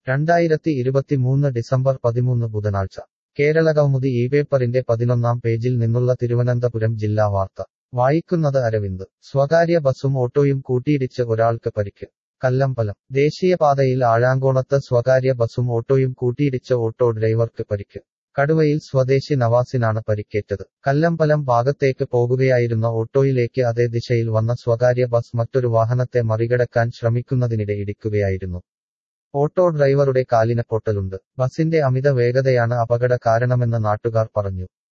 രണ്ടായിരത്തി ഇരുപത്തിമൂന്ന് ഡിസംബർ പതിമൂന്ന് ബുധനാഴ്ച കേരളകൗമുദി ഈ പേപ്പറിന്റെ പതിനൊന്നാം പേജിൽ നിന്നുള്ള തിരുവനന്തപുരം ജില്ലാ വാർത്ത വായിക്കുന്നത് അരവിന്ദ് സ്വകാര്യ ബസും ഓട്ടോയും കൂട്ടിയിടിച്ച് ഒരാൾക്ക് പരിക്ക് കല്ലമ്പലം ദേശീയപാതയിൽ ആഴാങ്കോണത്ത് സ്വകാര്യ ബസും ഓട്ടോയും കൂട്ടിയിടിച്ച് ഓട്ടോ ഡ്രൈവർക്ക് പരിക്ക് കടുവയിൽ സ്വദേശി നവാസിനാണ് പരിക്കേറ്റത് കല്ലമ്പലം ഭാഗത്തേക്ക് പോകുകയായിരുന്ന ഓട്ടോയിലേക്ക് അതേ ദിശയിൽ വന്ന സ്വകാര്യ ബസ് മറ്റൊരു വാഹനത്തെ മറികടക്കാൻ ശ്രമിക്കുന്നതിനിടെ ഇടിക്കുകയായിരുന്നു ഓട്ടോ ഡ്രൈവറുടെ കാലിന് പൊട്ടലുണ്ട് ബസിന്റെ അമിത വേഗതയാണ് അപകട കാരണമെന്ന് നാട്ടുകാർ പറഞ്ഞു